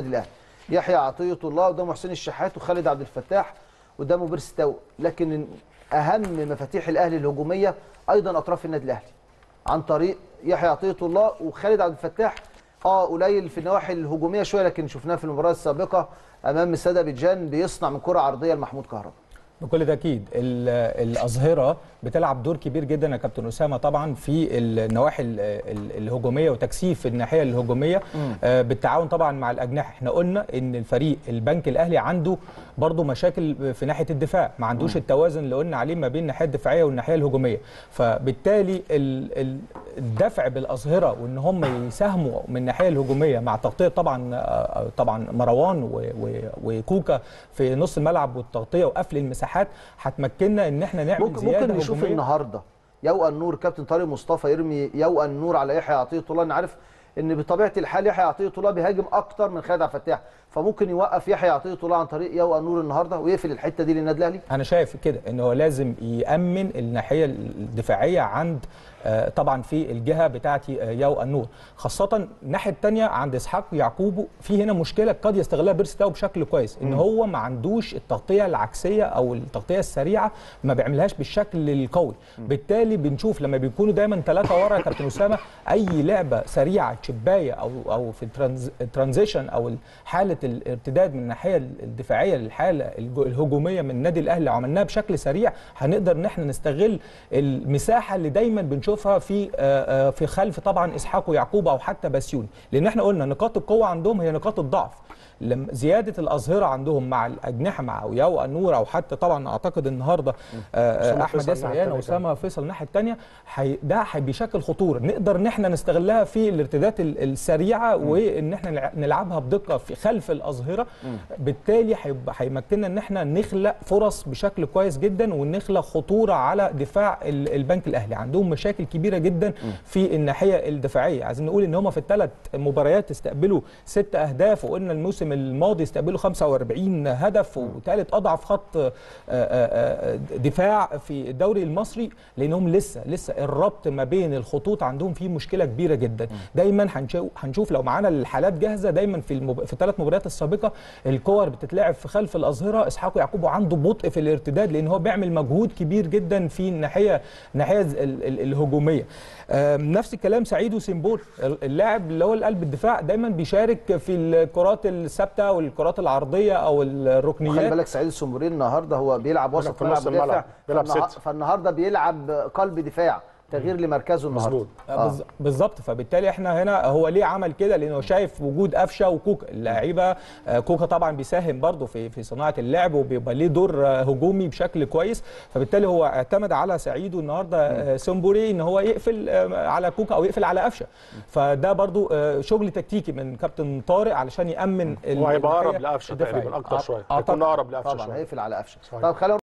الاهلي يحيى عطيه الله قدامه حسين الشحات وخالد عبد الفتاح قدامه بيرس تاو لكن اهم مفاتيح الاهلي الهجوميه ايضا اطراف النادي الاهلي عن طريق يحيى عطيه الله وخالد عبد الفتاح اه قليل في النواحي الهجوميه شويه لكن شفناه في المباراه السابقه امام ساده بيجان بيصنع من كره عرضيه لمحمود كهربا بكل تاكيد ال- الاظهره بتلعب دور كبير جدا يا كابتن اسامه طبعا في النواحي ال- ال- الهجوميه وتكثيف الناحيه الهجوميه آه، بالتعاون طبعا مع الاجنحه احنا قلنا ان الفريق البنك الاهلي عنده برضه مشاكل في ناحيه الدفاع ما عندوش التوازن اللي قلنا عليه ما بين الناحيه الدفاعيه والناحيه الهجوميه فبالتالي ال- ال- الدفع بالاظهره وان هم يساهموا من الناحيه الهجوميه مع تغطيه طبعا آه، طبعا مروان و- و- وكوكا في نص الملعب والتغطيه وقفل المساحات هتمكننا ان احنا نعمل ممكن زياده ممكن نشوف هجومية. النهارده يوقع النور كابتن طارق مصطفى يرمي يوقع النور على يحيى عطيه الله انا عارف ان بطبيعه الحال يحيى عطيه الله بيهاجم اكتر من خالد عبد الفتاح فممكن يوقف يحيى عطيه الله عن طريق يوقع النور النهارده ويقفل الحته دي للنادي الاهلي انا شايف كده ان هو لازم يامن الناحيه الدفاعيه عند آه، طبعا في الجهه بتاعه ياو النور خاصه الناحيه الثانيه عند اسحاق يعقوبو في هنا مشكله قد يستغلها بيرس تاو بشكل كويس ان هو ما عندوش التغطيه العكسيه او التغطيه السريعه ما بيعملهاش بالشكل القوي بالتالي بنشوف لما بيكونوا دايما ثلاثه ورا يا كابتن اسامه اي لعبه سريعه تشبايه او او في الترانز- الترانزيشن او حاله الارتداد من الناحيه الدفاعيه للحاله الج- الهجوميه من النادي الاهلي لو عملناها بشكل سريع هنقدر ان احنا نستغل المساحه اللي دايما بنشوفها في آه، آه، في خلف طبعا اسحاق ويعقوب او حتى بسيوني لان احنا قلنا نقاط القوه عندهم هي نقاط الضعف لما زياده الاظهره عندهم مع الاجنحه مع اوياو النور او حتى طبعا اعتقد النهارده آه، أسامة آه، احمد فيصل ياسر الناحية ريان التانية واسامه فيصل الناحيه الثانيه ده حي- بيشكل خطوره نقدر ان احنا نستغلها في الارتدادات ال- السريعه وان احنا نلع- نلعبها بدقه في خلف الاظهره بالتالي هيبقى- هيمكننا ان احنا نخلق فرص بشكل كويس جدا ونخلق خطوره على دفاع ال- البنك الاهلي عندهم مشاكل كبيره جدا في الناحيه الدفاعيه عايزين نقول ان هم في الثلاث مباريات استقبلوا ست اهداف وقلنا الموسم الماضي استقبلوا 45 هدف وثالث اضعف خط آه، آه، آه، دفاع في الدوري المصري لانهم لسه لسه الربط ما بين الخطوط عندهم فيه مشكله كبيره جدا دايما هنشوف هنشوف لو معانا الحالات جاهزه دايما في المب... في الثلاث مباريات السابقه الكور بتتلعب في خلف الاظهره اسحاق يعقوب عنده بطء في الارتداد لان هو بيعمل مجهود كبير جدا في الناحيه الناحيه ال- ال- الهجوميه آم، نفس الكلام سعيد وسيمبور اللاعب اللي هو قلب الدفاع دايما بيشارك في الكرات الثابته والكرات العرضيه او وخلي الركنيات بالك سعيد السموري النهارده هو بيلعب وسط في ملعب نص الملعب. مدافع بيلعب فالنها- ست. فالنهارده بيلعب قلب دفاع تغيير لمركزه النهارده مظبوط. آه. بز- بالظبط فبالتالي احنا هنا هو ليه عمل كده لانه شايف وجود قفشه وكوكا اللعيبه آه، كوكا طبعا بيساهم برضه في في صناعه اللعب وبيبقى ليه دور آه، هجومي بشكل كويس فبالتالي هو اعتمد على سعيد النهارده آه، سومبوري ان هو يقفل آه، على كوكا او يقفل على قفشه فده برضه آه، شغل تكتيكي من كابتن طارق علشان يامن هو هيبقى اقرب الناحية لقفشه الدفاعية. تقريبا اكتر أع- شويه أعتقد- هيكون اقرب لقفشه طبعا شويه هيقفل على قفشه صحيح. طب خلينا